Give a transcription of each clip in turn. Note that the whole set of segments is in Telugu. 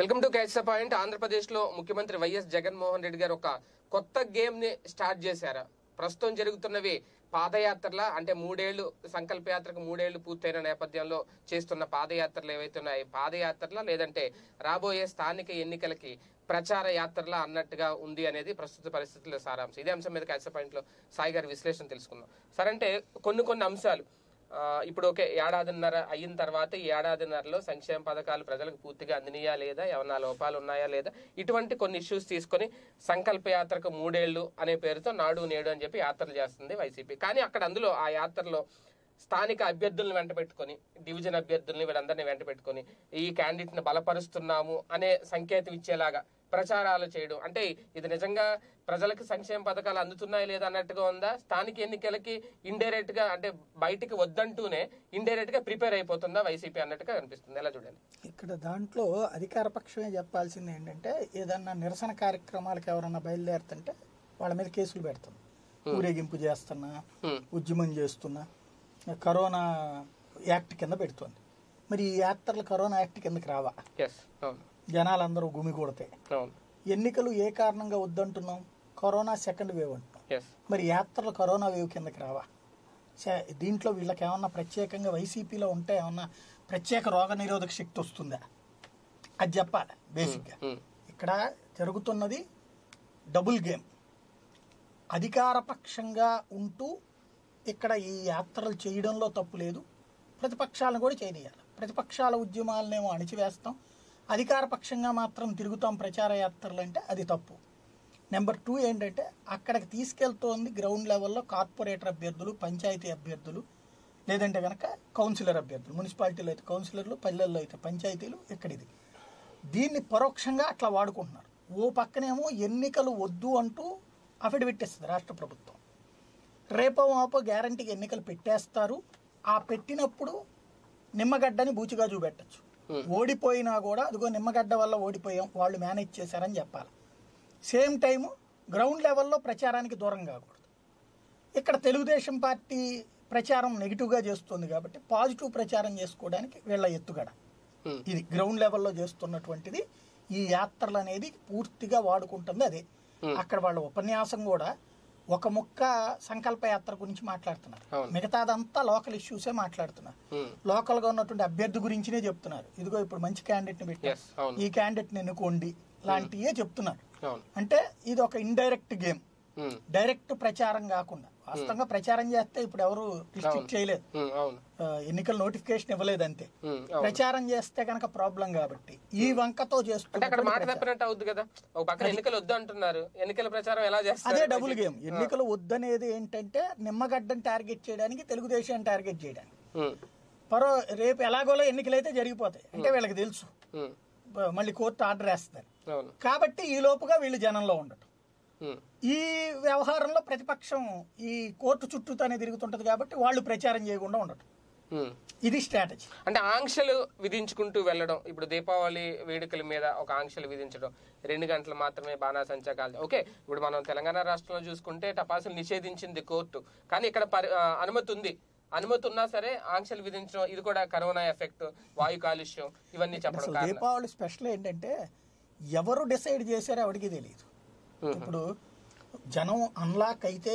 Welcome to catch the point Andhra Pradesh లో ముఖ్యమంత్రి వైఎస్ జగన్మోహన్ రెడ్డి గారు ఒక కొత్త గేమ్ ని స్టార్ట్ చేశారు ప్రస్తుతం జరుగుతున్నవి పాదయాత్రల అంటే మూడేళ్లు సంకల్ప యాత్రకు మూడేళ్లు పూర్తయిన నేపథ్యంలో చేస్తున్న పాదయాత్రలు ఏవైతే ఉన్నాయి పాదయాత్రల లేదంటే రాబోయే స్థానిక ఎన్నికలకి ప్రచార యాత్రల అన్నట్టుగా ఉంది అనేది ప్రస్తుత పరిస్థితుల్లో సారాంశం ఇదే అంశం మీద క్యాచ్ ద పాయింట్ లో సాయి గారి విశ్లేషణ తెలుసుకుందాం సరే అంటే కొన్ని కొన్ని అంశాలు ఆ, ఇప్పుడు ఓకే ఏడాదిన్నర అయిన తర్వాత ఈ ఏడాదిన్నరలో సంక్షేమ పథకాలు ప్రజలకు పూర్తిగా అందినయా లేదా ఏమన్నా లోపాలు ఉన్నాయా లేదా ఇటువంటి కొన్ని ఇష్యూస్ తీసుకొని సంకల్ప యాత్రకు మూడేళ్లు అనే పేరుతో నాడు నేడు అని చెప్పి యాత్రలు చేస్తుంది వైసీపీ కానీ అక్కడ అందులో ఆ యాత్రలో స్థానిక అభ్యర్థులను వెంట పెట్టుకొని డివిజన్ అభ్యర్థుల్ని వీళ్ళందరినీ వెంట పెట్టుకొని ఈ క్యాండిడేట్ ని బలపరుస్తున్నాము అనే సంకేతం ఇచ్చేలాగా ప్రచారాలు చేయడం అంటే ఇది నిజంగా ప్రజలకు సంక్షేమ పథకాలు అందుతున్నాయా లేదా అన్నట్టుగా ఉందా స్థానిక ఎన్నికలకి ఇండైరెక్ట్ గా అంటే బయటికి వద్దంటూనే ఇండైరెక్ట్ గా ప్రిపేర్ అయిపోతుందా వైసీపీ అన్నట్టుగా అనిపిస్తుంది ఎలా చూడండి ఇక్కడ దాంట్లో అధికార పక్షమే చెప్పాల్సింది ఏంటంటే ఏదన్నా నిరసన కార్యక్రమాలకు ఎవరన్నా బయలుదేరుతుంటే వాళ్ళ మీద కేసులు పెడుతుంది ఊరేగింపు చేస్తున్నా Hmm. ఉద్యమం చేస్తున్నా కరోనా యాక్ట్ కింద పెడుతుంది మరి ఈ యాత్రలు కరోనా యాక్ట్ కిందకి రావా ఎస్ అవును జనాలందరూ గుమి కొడితే అవును ఎన్నికలు ఏ కారణంగా వద్దంటున్నాం కరోనా సెకండ్ వేవ్ అంటున్నాం ఎస్ మరి యాత్రలు కరోనా వేవ్ కిందకి రావా చే- దీంట్లో వీళ్ళకి ఏమన్నా ప్రత్యేకంగా వైసీపీలో ఉంటే ఏమన్నా ప్రత్యేక రోగ నిరోధక శక్తి వస్తుందా అది చెప్పాలి బేసిక్గా ఇక్కడ జరుగుతున్నది డబుల్ గేమ్ అధికార పక్షంగా ఉంటూ ఇక్కడ ఈ యాత్రలు చేయడంలో తప్పు లేదు ప్రతిపక్షాలను కూడా చేయనియాలి ప్రతిపక్షాల ఉద్యమాలనేమో అణిచివేస్తాం అధికార పక్షంగా మాత్రం తిరుగుతాం ప్రచార యాత్రలు అంటే అది తప్పు నెంబర్ టూ ఏంటంటే అక్కడికి తీసుకెళ్తోంది గ్రౌండ్ లెవెల్లో కార్పొరేటర్ అభ్యర్థులు పంచాయతీ అభ్యర్థులు లేదంటే కనుక కౌన్సిలర్ అభ్యర్థులు మున్సిపాలిటీలో అయితే కౌన్సిలర్లు పల్లెల్లో అయితే పంచాయతీలు ఇక్కడిది దీన్ని పరోక్షంగా అట్లా వాడుకుంటున్నారు ఓ పక్కనేమో ఎన్నికలు వద్దు అంటూ అఫిడవిట్ ఇస్తుంది రాష్ట్ర ప్రభుత్వం రేపో మాపో గ్యారంటీకి ఎన్నికలు పెట్టేస్తారు ఆ పెట్టినప్పుడు నిమ్మగడ్డని బూచిగా చూపెట్టచ్చు ఓడిపోయినా కూడా అదిగో నిమ్మగడ్డ వల్ల ఓడిపోయాం వాళ్ళు మేనేజ్ చేశారని చెప్పాలి సేమ్ టైము గ్రౌండ్ లెవెల్లో ప్రచారానికి దూరం కాకూడదు ఇక్కడ తెలుగుదేశం పార్టీ ప్రచారం నెగిటివ్గా చేస్తుంది కాబట్టి పాజిటివ్ ప్రచారం చేసుకోవడానికి వీళ్ళ ఎత్తుగడ ఇది గ్రౌండ్ లెవెల్లో చేస్తున్నటువంటిది ఈ యాత్రలు అనేది పూర్తిగా వాడుకుంటుంది అదే అక్కడ వాళ్ళ ఉపన్యాసం కూడా ఒక ముక్క సంకల్ప యాత్ర గురించి మాట్లాడుతున్నారు అవును. మిగతాదంతా లోకల్ ఇష్యూసే మాట్లాడుతున్నారు లోకల్ గా ఉన్నటువంటి అభ్యర్థి గురించినే చెప్తున్నారు ఇదిగో ఇప్పుడు మంచి క్యాండిడేట్ ని పెట్టారు Yes, అవును. ఈ క్యాండిడేట్ ని ఎన్నుకోండి లాంటివే చెప్తున్నారు అవును అంటే ఇది ఒక ఇండైరెక్ట్ గేమ్ ఉమ్, డైరెక్ట్ ప్రచారం కాకుండా వాస్తవంగా ప్రచారం చేస్తే ఇప్పుడు ఎవరు రిస్ట్రిక్ట్ చేయలేదు ఉమ్, అవును ఆ, ఎన్నికల నోటిఫికేషన్ ఇవ్వలేదు అంతే ఉమ్, అవును ప్రచారం చేస్తే కనుక ప్రాబ్లం కాబట్టి ఈ వంకతో అంటే అక్కడ చేస్తున్న మాట తప్పినట్టు అవుద్ది కదా ఒక పక్కన ఎన్నికలు వద్దు అంటున్నారు ఎన్నికల ప్రచారం ఎలా చేస్తారు అదే డబుల్ గేమ్ ఎన్నికలు వద్దనేది ఏంటంటే నిమ్మగడ్డని టార్గెట్ చేయడానికి తెలుగుదేశాన్ని టార్గెట్ చేయడానికి ఉమ్, పరో రేపు ఎలాగోలో ఎన్నికలు అయితే జరిగిపోతాయి అంటే వీళ్ళకి తెలుసు ఉమ్, బ- మళ్ళీ కోర్టు ఆర్డర్ వేస్తారు అవును కాబట్టి ఈ లోపుగా వీళ్ళు జనంలో ఉండటం ఉమ్, ఈ వ్యవహారంలో ప్రతిపక్షం ఈ కోర్టు చుట్టూతానే తిరుగుతుంటది కాబట్టి వాళ్ళు ప్రచారం చేయకుండా ఉండటం ఉమ్. ఇది స్ట్రాటజీ అంటే ఆంక్షలు విధించుకుంటూ వెళ్ళడం ఇప్పుడు దీపావళి వేడుకల మీద ఒక ఆంక్షలు విధించడం రెండు గంటలు మాత్రమే బాణాసంచా కాల్చడం ఓకే ఇప్పుడు మనం తెలంగాణ రాష్ట్రంలో చూసుకుంటే టపాసులు నిషేధించింది కోర్టు కానీ ఇక్కడ పరి- ఆ, అనుమతి ఉంది అనుమతి ఉన్నా సరే ఆంక్షలు విధించడం ఇది కూడా కరోనా ఎఫెక్ట్ వాయు కాలుష్యం ఇవన్నీ చెప్పడం అసలు కారణం దీపావళి స్పెషల్ ఏంటంటే ఎవరు డిసైడ్ చేశారో ఎవరికి తెలియదు ఇప్పుడు జనం అన్లాక్ అయితే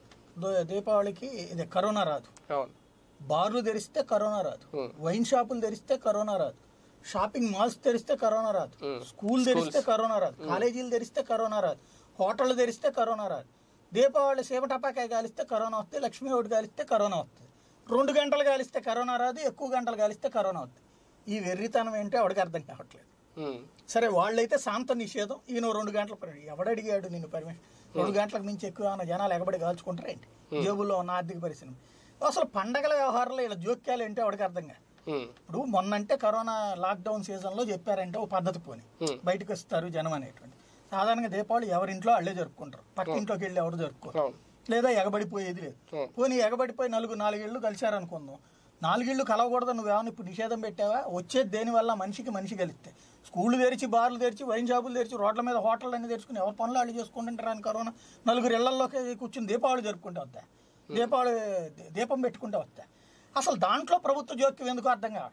దో- దీపావళికి ఇది కరోనా రాదు అవును బార్లు తెరిస్తే కరోనా రాదు Hmm. వైన్ షాపులు తెరిస్తే కరోనా రాదు షాపింగ్ మాల్స్ తెరిస్తే కరోనా రాదు Hmm. స్కూల్ తెరిస్తే కరోనా రాదు కాలేజీలు తెరిస్తే కరోనా రాదు హోటళ్ళు తెరిస్తే కరోనా రాదు దీపావళి సేవ టపాకాయ కాలిస్తే కరోనా వస్తుంది లక్ష్మీ ఒకటి కాలిస్తే కరోనా వస్తుంది రెండు గంటలు కాలిస్తే కరోనా రాదు ఎక్కువ గంటలు కాలిస్తే కరోనా వస్తుంది ఈ వెర్రితనం ఏంటో ఎవరికి అర్థం కావట్లేదు ఉమ్, సరే వాళ్ళైతే శాంత నిషేధం ఈయన రెండు గంటల పర్మిషన్ ఎవడడిగాడు నిన్ను పర్మిషన్ రెండు గంటలకు మించి ఎక్కువ ఏమైనా జనాలు ఎగబడి కాల్చుకుంటారేంటి జేబుల్లో ఉన్న ఆర్థిక పరిస్థితి అసలు పండగల వ్యవహారంలో ఇలా జోక్యాలు ఏంటో ఎవరికి అర్థం కాదు ఉమ్, ఇప్పుడు మొన్నంటే కరోనా లాక్డౌన్ సీజన్ లో చెప్పారంటే ఓ పద్ధతి పోని Hmm. బయటకు వస్తారు జనం అనేటువంటి సాధారణంగా దీపావళి ఎవరింట్లో వాళ్ళే జరుపుకుంటారు పక్క ఇంట్లోకి వెళ్ళి ఎవరు జరుపుకోరు అవును లేదా ఎగబడిపోయేది లేదు Hmm. పోనీ ఎగబడిపోయి నలుగు నాలుగేళ్లు కలిశారనుకుందాం నాలుగేళ్లు కలవకూడదు నువ్వేమైనా ఇప్పుడు నిషేధం పెట్టావా వచ్చేది దేనివల్ల మనిషికి మనిషి కలిస్తే స్కూళ్ళు తెరిచి బార్లు తెరిచి వైన్ షాపులు తెరిచి రోడ్ల మీద హోటల్ అన్ని తెరుచుకుని ఎవరి పనులు వాళ్ళు చేసుకుంటుంటారు అని కరోనా నలుగురు ఇళ్లలోకి కూర్చుని దీపావళి జరుపుకుంటూ వస్తా దీపావళి దీ- దీపం పెట్టుకుంటూ వస్తా అసలు దాంట్లో ప్రభుత్వ జోక్యం ఎందుకు అర్థం కావట్లేదు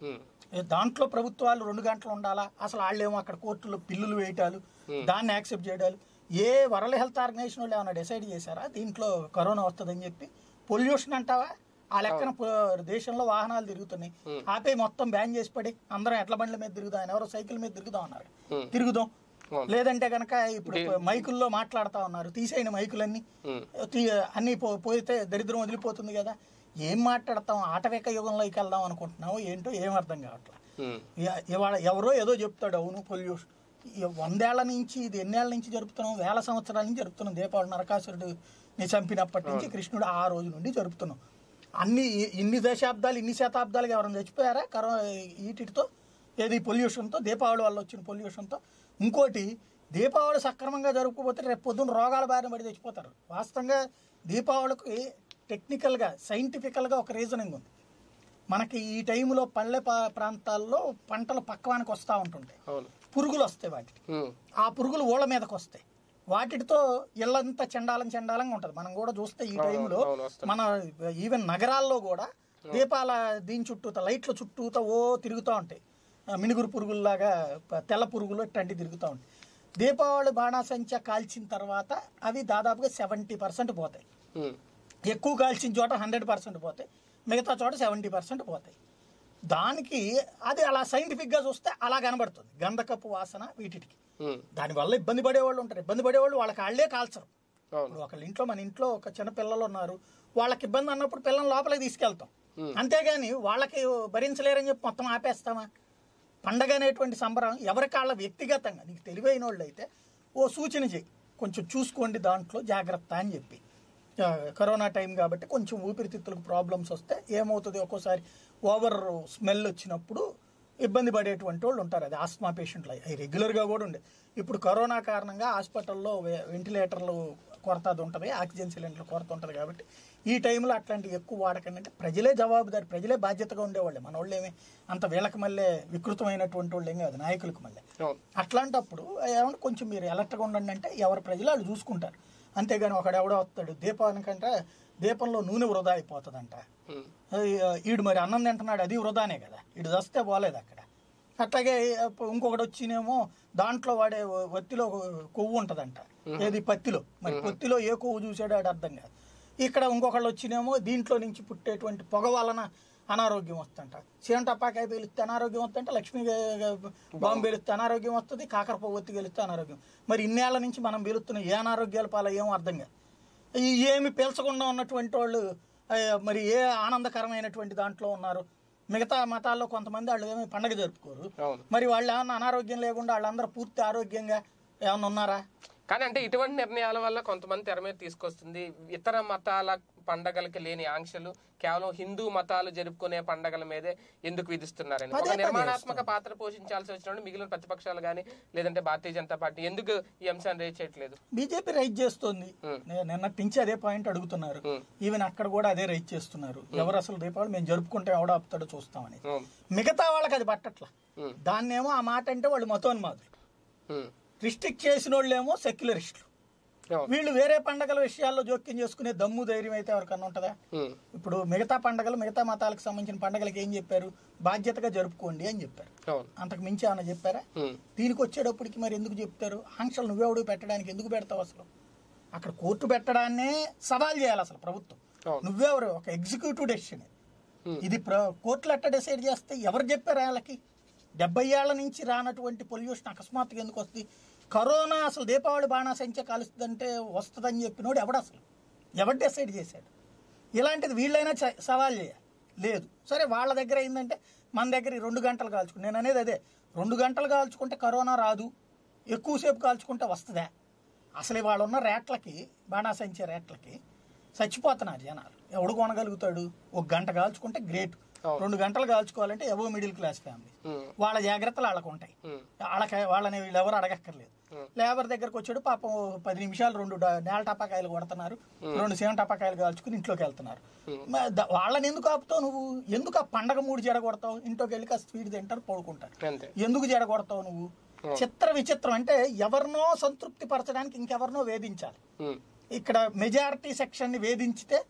ఉమ్, ఏ దాంట్లో ప్రభుత్వాలు రెండు గంటలు ఉండాలా అసలు వాళ్ళేమో అక్కడ కోర్టులో పిల్లులు వేయటాలు దాన్ని యాక్సెప్ట్ చేయడాలు ఏ వరల్డ్ హెల్త్ ఆర్గనైజేషన్ వాళ్ళు ఏమైనా డిసైడ్ చేశారా దీంట్లో కరోనా వస్తుందని చెప్పి పొల్యూషన్ అంటావా ఆ లెక్కన పొ- దేశంలో వాహనాలు తిరుగుతున్నాయి ఆపే మొత్తం బ్యాన్ చేసి పడి అందరం ఎట్ల బండ్ల మీద తిరుగుదాం ఆయన ఎవరో సైకిల్ మీద తిరుగుదాం అన్నారు Hmm. తిరుగుదాం అవును. లేదంటే గనక ఇప్పుడు మైకుల్లో మాట్లాడుతా ఉన్నారు తీసేయండి మైకులన్నీ ఉమ్, తీ- అన్ని పో- పోతే దరిద్రం వదిలిపోతుంది కదా ఏం మాట్లాడతాం ఆటవిక యుగంలోకి వెళ్దాం అనుకుంటున్నావు ఏంటో ఏం అర్థం కావట్లేదు ఉమ్, ఇ- ఇవాళ ఎవరో ఏదో చెప్తాడు అవును పొల్యూషన్ ఈ వందేళ్ల నుంచి ఇది ఎన్నేళ్ల నుంచి జరుపుతున్నాం వేల సంవత్సరాల నుంచి జరుపుతున్నాం దీపావళి నరకాసురుడిని చంపినప్పటి నుంచి కృష్ణుడు ఆ రోజు నుండి జరుపుతున్నాం అన్ని ఇ- ఇన్ని దశాబ్దాలు ఇన్ని శతాబ్దాలుగా ఎవరైనా చచ్చిపోయారా కరో వీటితో ఏది పొల్యూషన్తో దీపావళి వల్ల వచ్చిన పొల్యూషన్తో ఇంకోటి దీపావళి సక్రమంగా జరుపుకోపోతే రేపు పొద్దున్న రోగాల బారిన పడి చచ్చిపోతారు వాస్తవంగా దీపావళికి టెక్నికల్గా సైంటిఫికల్గా ఒక రీజనింగ్ ఉంది మనకి ఈ టైంలో పల్లె పా- ప్రాంతాల్లో పంటలు పక్వానికి వస్తూ ఉంటుంటాయి అవును పురుగులు వస్తాయి వాటికి ఉమ్, ఆ పురుగులు ఓళ్ళ మీదకి వస్తాయి వాటితో ఇళ్ళంతా చెండాలం చెండాలంగా ఉంటుంది మనం కూడా చూస్తే ఈ టైంలో అవును, వస్తాయి. మన ఈవెన్ నగరాల్లో కూడా దీపాల దీని చుట్టూత లైట్ల చుట్టూత ఓ తిరుగుతూ ఉంటాయి ఆ, మినుగురు పురుగుల్లాగా ప- తెల్ల పురుగులు ఇట్లాంటివి తిరుగుతూ ఉంటాయి దీపావళి బాణాసంచ కాల్చిన తర్వాత అవి దాదాపుగా సెవెంటీ పర్సెంట్ పోతాయి ఉమ్, ఎక్కువ కాల్చిన చోట హండ్రెడ్ పర్సెంట్ పోతాయి మిగతా చోట సెవెంటీ పర్సెంట్ పోతాయి దానికి అది అలా సైంటిఫిక్గా చూస్తే అలా కనబడుతుంది గంధకపు వాసన వీటికి ఉమ్, దానివల్ల ఇబ్బంది పడేవాళ్ళు ఉంటారు ఇబ్బంది పడేవాళ్ళు వాళ్ళకి వాళ్ళే కాల్చరు అవును ఇప్పుడు ఒకళ్ళ ఇంట్లో మన ఇంట్లో ఒక చిన్న పిల్లలు ఉన్నారు వాళ్ళకి ఇబ్బంది అన్నప్పుడు పిల్లల్ని లోపలికి తీసుకెళ్తాం అంతేగాని వాళ్ళకి భరించలేరని చెప్పి మొత్తం ఆపేస్తామా పండగ అనేటువంటి సంబరం ఎవరికి వాళ్ళ వ్యక్తిగతంగా నీకు తెలివైన వాళ్ళు అయితే ఓ సూచన చేయి కొంచెం చూసుకోండి దాంట్లో జాగ్రత్త అని చెప్పి ఆ, కరోనా టైం కాబట్టి కొంచెం ఊపిరితిత్తులకు ప్రాబ్లమ్స్ వస్తే ఏమవుతుంది ఒక్కోసారి ఓవర్ స్మెల్ వచ్చినప్పుడు ఇబ్బంది పడేటువంటి వాళ్ళు ఉంటారు అది ఆస్మా పేషెంట్లు అవి రెగ్యులర్గా కూడా ఉండే ఇప్పుడు కరోనా కారణంగా హాస్పిటల్లో వె- వెంటిలేటర్లు కొరత అది ఉంటుంది ఆక్సిజన్ సిలిండర్ల కొరత ఉంటుంది కాబట్టి ఈ టైంలో అట్లాంటివి ఎక్కువ వాడకండి అంటే ప్రజలే జవాబుదారి ప్రజలే బాధ్యతగా ఉండేవాళ్ళే మన వాళ్ళు ఏమి అంత వీళ్ళకి మళ్ళీ వికృతమైనటువంటి వాళ్ళు ఏం కాదు నాయకులకు మళ్ళీ అవును అట్లాంటప్పుడు ఏమంటే కొంచెం మీరు ఎలర్ట్గా ఉండండి అంటే ఎవరి ప్రజలు వాళ్ళు చూసుకుంటారు అంతేగాని ఒకడు ఎవడో వస్తాడు దీపానికంటే దీపంలో నూనె వృధా అయిపోతుందంట ఉమ్, అది, ఆ, ఈడు మరి అన్నం తింటున్నాడు అది వృధానే కదా ఈడు వస్తే పోలేదు అక్కడ అట్లాగే అప్పు- ఇంకొకటి వచ్చినేమో దాంట్లో వాడే వత్తిలో కొవ్వు ఉంటదంట ఏది పత్తిలో మరి పత్తిలో ఏ కొవ్వు చూసాడో ఆడు అర్థం కాదు ఇక్కడ ఇంకొకళ్ళు వచ్చినేమో దీంట్లో నుంచి పుట్టేటువంటి పొగ వలన అనారోగ్యం వస్తుంట సీఎం టపాకాయ పేలిస్తే అనారోగ్యం వస్తుంటే లక్ష్మీ బాంబు పేలిస్తే అనారోగ్యం వస్తుంది కాకర పొవ్వొత్తి గెలిస్తే అనారోగ్యం మరి ఇన్నేళ్ల నుంచి మనం పేలుస్తున్న ఏ అనారోగ్యాల పాల ఏమో అర్థం కాదు ఈ ఏమి పీల్చకుండా ఉన్నటువంటి వాళ్ళు ఆ, మరి ఏ ఆనందకరమైనటువంటి దాంట్లో ఉన్నారు మిగతా మతాల్లో కొంతమంది వాళ్ళు ఏమి పండగ జరుపుకోరు అవును మరి వాళ్ళు ఏమన్నా అనారోగ్యం లేకుండా వాళ్ళందరూ పూర్తి ఆరోగ్యంగా ఏమన్నా ఉన్నారా కానీ అంటే ఇటువంటి నిర్ణయాల వల్ల కొంతమంది తెర మీద తీసుకొస్తుంది ఇతర మతాల పండగలకి లేని ఆంక్షలు కేవలం హిందూ మతాలు జరుపుకునే పండగల మీదే ఎందుకు విధిస్తున్నారని పదే ఒక పదే నిర్మాణాత్మక పాత్ర పోషించాల్సి వచ్చినప్పుడు మిగిలిన ప్రతిపక్షాలు కానీ లేదంటే భారతీయ జనతా పార్టీ ఎందుకు ఈ అంశాన్ని రేజ్ చేయట్లేదు బీజేపీ రైట్ చేస్తుంది Hmm. నే- నిన్నటి నుంచి అదే పాయింట్ అడుగుతున్నారు Hmm. ఈవెన్ అక్కడ కూడా అదే రైట్ చేస్తున్నారు ఎవరు అసలు దీపావళి మేము జరుపుకుంటే ఎవడో ఆపుతాడో చూస్తామని అవును. మిగతా వాళ్ళకి అది పట్టట్ల Hmm. దాన్నేమో ఆ మాట అంటే వాళ్ళు మతోన్మాదులు ఉమ్, రిస్ట్రిక్ట్ చేసిన వాళ్ళేమో సెక్యులరిస్టులు అవును. వీళ్ళు వేరే పండగల విషయాల్లో జోక్యం చేసుకునే దమ్ము ధైర్యం అయితే ఎవరికన్నా ఉంటుందా ఉమ్, ఇప్పుడు మిగతా పండగలు మిగతా మతాలకు సంబంధించిన పండగలకి ఏం చెప్పారు బాధ్యతగా జరుపుకోండి అని చెప్పారు అవును అంతకు మించి ఏమైనా చెప్పారా ఉమ్, దీనికి వచ్చేటప్పటికి మరి ఎందుకు చెప్తారు ఆంక్షలు నువ్వెవడు పెట్టడానికి ఎందుకు పెడతావు అసలు అక్కడ కోర్టు పెట్టడాన్నే సవాల్ చేయాలి అసలు ప్రభుత్వం అవును. నువ్వెవరు ఒక ఎగ్జిక్యూటివ్ డెసిషన్ Hmm. ఇది ప్ర- కోర్టులు ఎట్ట డిసైడ్ చేస్తే ఎవరు చెప్పారు వాళ్ళకి డెబ్బై ఏళ్ల నుంచి రానటువంటి పొల్యూషన్ అకస్మాత్తుగా ఎందుకు వస్తుంది కరోనా అసలు దీపావళి బాణాసంచ కాలుస్తుందంటే వస్తుందని చెప్పినోడు ఎవడు అసలు ఎవడు డిసైడ్ చేశాడు ఇలాంటిది వీళ్ళైనా చ- సవాల్ చేయాలి లేదు సరే వాళ్ళ దగ్గర ఏంటంటే మన దగ్గర ఈ రెండు గంటలు కాల్చుకుంటే నేను అనేది అదే రెండు గంటలు కాల్చుకుంటే కరోనా రాదు ఎక్కువసేపు కాల్చుకుంటే వస్తుందా అసలు వాళ్ళు ఉన్న రేట్లకి బాణాసంచే రేట్లకి చచ్చిపోతున్నారు జనాలు ఎవడు కొనగలుగుతాడు ఒక గంట కాల్చుకుంటే గ్రేట్ అవును. రెండు గంటలు కాల్చుకోవాలంటే ఎవో మిడిల్ క్లాస్ ఫ్యామిలీ ఉమ్, వాళ్ళ జాగ్రత్తలు వాళ్ళకు ఉంటాయి ఉమ్, వాళ్ళకి వాళ్ళని వీళ్ళు ఎవరు అడగక్కర్లేదు Hmm. లేబర్ దగ్గరకు వచ్చాడు పాపం పది నిమిషాలు రెండు డ- నేల టపాకాయలు కొడుతున్నారు రెండు సేవ టపాకాయలు కాల్చుకుని ఇంట్లోకి వెళ్తున్నారు మ- ద- వాళ్ళని ఎందుకు ఆపుతావు నువ్వు ఎందుకు ఆ పండగ మూడు జడ కొడతావు ఇంట్లోకి వెళ్ళి కాస్త స్వీట్ తింటారు పడుకుంటారు అంతే ఎందుకు జడ కొడతావు నువ్వు చిత్ర విచిత్రం అంటే ఎవరినో సంతృప్తి పరచడానికి ఇంకెవరినో వేధించాలి ఉమ్, ఇక్కడ మెజారిటీ సెక్షన్ ని వేధించితే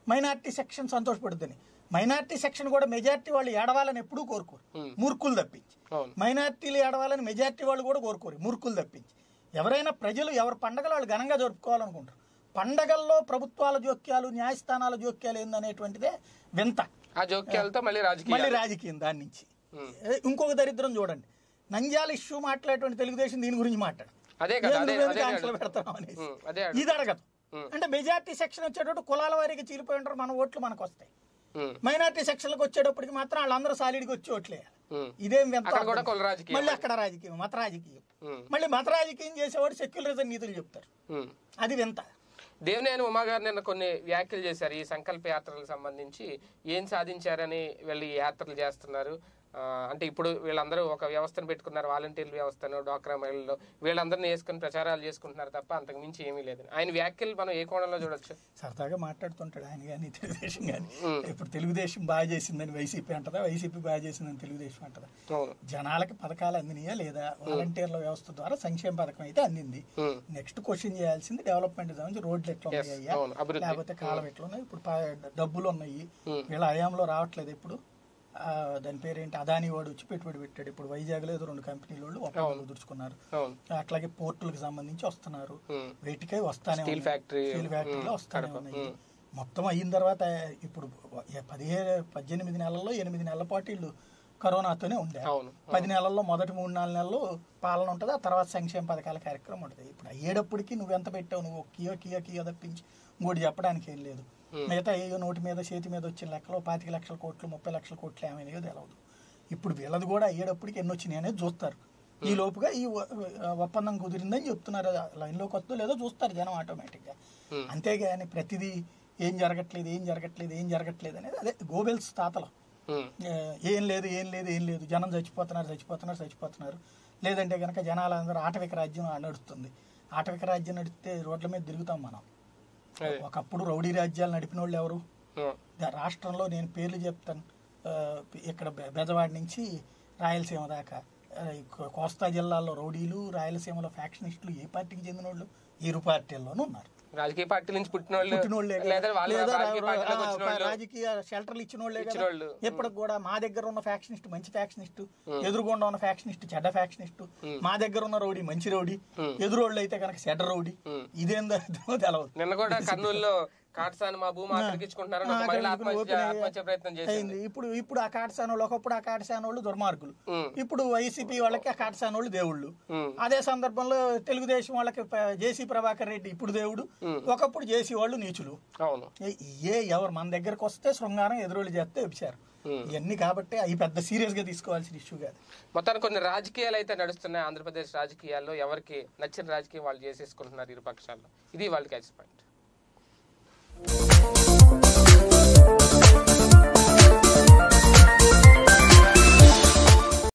మైనార్టీ సెక్షన్ సంతోషపడుతుంది మైనార్టీ సెక్షన్ కూడా మెజార్టీ వాళ్ళు ఏడవాలని ఎప్పుడూ కోరుకోరు Hmm. మూర్ఖులు తప్పించి అవును మైనార్టీలు ఏడవాలని మెజార్టీ వాళ్ళు కూడా కోరుకోరు మూర్ఖులు తప్పించి ఎవరైనా ప్రజలు ఎవరి పండగలు వాళ్ళు ఘనంగా జరుపుకోవాలనుకుంటారు పండగల్లో ప్రభుత్వాల జోక్యాలు న్యాయస్థానాల జోక్యాలు ఏందనేటువంటిదే వింత ఆ జోక్యాలతో మళ్ళీ రాజకీయ మళ్ళీ రాజకీయం దాని నుంచి Hmm. ఏ, ఇంకొక దరిద్రం చూడండి నంద్యాల ఇష్యూ మాట్లాడేటువంటి తెలుగుదేశం దీని గురించి మాట్లాడు అదే కదా అదే ఎందుకు అదే ఆంక్షలు అడుగు- పెడతాం అనేసి ఉమ్, అదే అడుగు. ఇది అడగదు ఉమ్. అంటే మెజార్టీ సెక్షన్ వచ్చేటప్పుడు కులాల వారికి చీలిపోయి ఉంటారు మన ఓట్లు మనకు వస్తాయి ఉమ్, మైనార్టీ సెక్షన్లకు వచ్చేటప్పటికి మాత్రం వాళ్ళందరూ సాలిడ్కి వచ్చి ఓట్లేయాలి ఉమ్, ఇదేం వింత అక్కడ కూడా అర్థం. కుల రాజకీయం. మళ్ళీ అక్కడ రాజకీయం మత రాజకీయం ఉమ్, మళ్ళీ మత రాజకీయం చేసేవాడు సెక్యులరిజం నీతులు చెప్తారు ఉమ్. అది వింత దేవినేని ఉమా గారు నిన్న కొన్ని వ్యాఖ్యలు చేశారు ఈ సంకల్ప యాత్రలకు సంబంధించి ఏం సాధించారని వీళ్ళు ఈ యాత్రలు చేస్తున్నారు ఆ, అంటే ఇప్పుడు వీళ్ళందరూ ఒక వ్యవస్థను పెట్టుకున్నారు వాలంటీర్ల వ్యవస్థను డ్వాక్రా మహిళలు వీళ్ళందరినీ వేసుకుని ప్రచారాలు చేసుకుంటున్నారు తప్ప అంతకు మించి ఏమీ లేదు ఆయన వ్యాఖ్యలు మనం ఏ కోణంలో చూడొచ్చు సరదాగా మాట్లాడుతుంటాడు ఆయన కానీ తెలుగుదేశం కానీ ఉమ్. ఇప్పుడు తెలుగుదేశం బాగా చేసిందని వైసీపీ అంటదా వైసీపీ బాగా చేసిందని తెలుగుదేశం అంటదా అవును జనాలకి పథకాలు అందినాయా లేదా వాలంటీర్ల వ్యవస్థ ద్వారా సంక్షేమ పథకం అయితే అందింది ఉమ్, నెక్స్ట్ క్వశ్చన్ చేయాల్సింది డెవలప్మెంట్ సంబంధించి రోడ్లు ఎట్లా Yes, ఉన్నాయ్యా అవును, అభివృద్ధి. లేకపోతే కాలం ఎట్లా ఉన్నాయి ఇప్పుడు ప- డబ్బులు ఉన్నాయి ఉమ్. వీళ్ళ హయాంలో రావట్లేదు ఇప్పుడు ఆ, దాని పేరేంటి అదాని వాడు వచ్చి పెట్టుబడి పెట్టాడు ఇప్పుడు వైజాగ్ లో ఏదో రెండు కంపెనీల వాళ్ళు ఒప్పందాలు కుదుర్చుకున్నారు అవును అట్లాగే పోర్టులకు సంబంధించి వస్తున్నారు ఉమ్, వేటికై వస్తానే Steel ఉన్నాయి. factory, స్టీల్ ఫ్యాక్టరీలో ఉమ్, వస్తానే కడప, ఉన్నాయి ఉమ్. మొత్తం అయిన తర్వాత ఇప్పుడు పదిహేను పద్దెనిమిది నెలల్లో ఎనిమిది నెలల పాటు వీళ్ళు కరోనాతోనే ఉండే అవును పది నెలల్లో మొదటి మూడు నాలుగు నెలలు పాలన ఉంటుంది ఆ తర్వాత సంక్షేమ పథకాల కార్యక్రమం ఉంటుంది ఇప్పుడు అయ్యేటప్పటికి నువ్వు ఎంత పెట్టావు నువ్వు కియో కియో కియో తప్పించి ఇంకోటి చెప్పడానికి ఏం లేదు మిగతా ఏయో నోటి మీద చేతి మీద వచ్చిన లెక్కలో పాతిక లక్షల కోట్లు ముప్పై లక్షల కోట్లు ఏమైనాయో తెలవదు ఇప్పుడు వీళ్ళది కూడా అయ్యేటప్పటికి ఎన్ని వచ్చినాయి అనేది చూస్తారు ఈ లోపుగా ఈ ఒ- ఒప్పందం కుదిరిందని చెప్తున్నారు లైన్లోకి వస్తుందో లేదో చూస్తారు జనం ఆటోమేటిక్గా Hmm. అంతేగాని ప్రతిదీ ఏం జరగట్లేదు ఏం జరగట్లేదు ఏం జరగట్లేదు అనేది అదే గోబెల్స్ తాతలు ఉమ్, ఏ, ఏం లేదు ఏం లేదు ఏం లేదు జనం చచ్చిపోతున్నారు చచ్చిపోతున్నారు చచ్చిపోతున్నారు లేదంటే కనుక జనాలందరూ ఆటవిక రాజ్యం నడుస్తుంది ఆటవిక రాజ్యం నడిస్తే రోడ్ల మీద తిరుగుతాం మనం అదే ఒకప్పుడు రౌడీ రాజ్యాలు నడిపిన వాళ్ళు ఎవరు ఉమ్, దా- రాష్ట్రంలో నేను పేర్లు చెప్తాను ఆ, ఇక్కడ బె- బెజవాడ నుంచి రాయలసీమ దాకా ఆ, ఈ కో- కోస్తా జిల్లాలో రౌడీలు రాయలసీమలో ఫ్యాక్షనిస్టులు ఏ పార్టీకి చెందిన వాళ్ళు ఇరు పార్టీల్లోనూ ఉన్నారు రాజకీయ పార్టీ నుంచి పుట్టిన వాళ్ళు పుట్టినోళ్ళే కదా. లేదా వాళ్ళ లేదా రాజకీయ రా- పార్టీలోకి ఆ, వచ్చిన వాళ్ళు రాజకీయ షెల్టర్లు ఇచ్చిన వాళ్ళే కదా ఇచ్చినోళ్ళు. ఎప్పటికి కూడా మా దగ్గర ఉన్న ఫ్యాక్షనిస్ట్ మంచి ఫ్యాక్షనిస్ట్ ఎదురుగుండా ఉన్న ఫ్యాక్షనిస్ట్ చెడ్డ ఫ్యాక్షనిస్ట్ మా దగ్గర ఉన్న రౌడీ మంచి రౌడీ ఎదురోళ్ళు అయితే కనుక చెడ్డ రౌడీ ఇదేందో తెలవదు నిన్న కూడా కర్నూలులో కాట్సాన్ మా భూమి ఆక్రమించుకుంటున్నారని ఒక మహిళ ఆత్మహత్య ఆత్మహత్య ప్రయత్నం చేసింది అయింది ఇప్పుడు ఇప్పుడు ఆ కాటసాన వాళ్ళు ఒకప్పుడు ఆ కాటసాన వాళ్ళు దుర్మార్గులు ఉమ్, ఇప్పుడు వైసీపీ వాళ్ళకి ఆ కాటసాన వాళ్ళు దేవుళ్ళు ఉమ్, అదే సందర్భంలో తెలుగుదేశం వాళ్ళకి ప- జేసీ ప్రభాకర్ రెడ్డి ఇప్పుడు దేవుడు ఒకప్పుడు జేసీ వాళ్ళు నీచులు అవును ఏ- ఏ ఎవరు మన దగ్గరకు వస్తే శృంగారం ఎదురోళ్ళు చేస్తే విచారు ఉమ్. ఇవన్నీ కాబట్టి అవి పెద్ద సీరియస్ గా తీసుకోవాల్సిన ఇష్యూ కాదు మొత్తానికి కొన్ని రాజకీయాలు అయితే నడుస్తున్నాయి ఆంధ్రప్రదేశ్ రాజకీయాల్లో ఎవరికి నచ్చిన రాజకీయం వాళ్ళు చేసేసుకుంటున్నారు ఇరు పక్షాల్లో ఇది వాళ్ళకి పాయింట్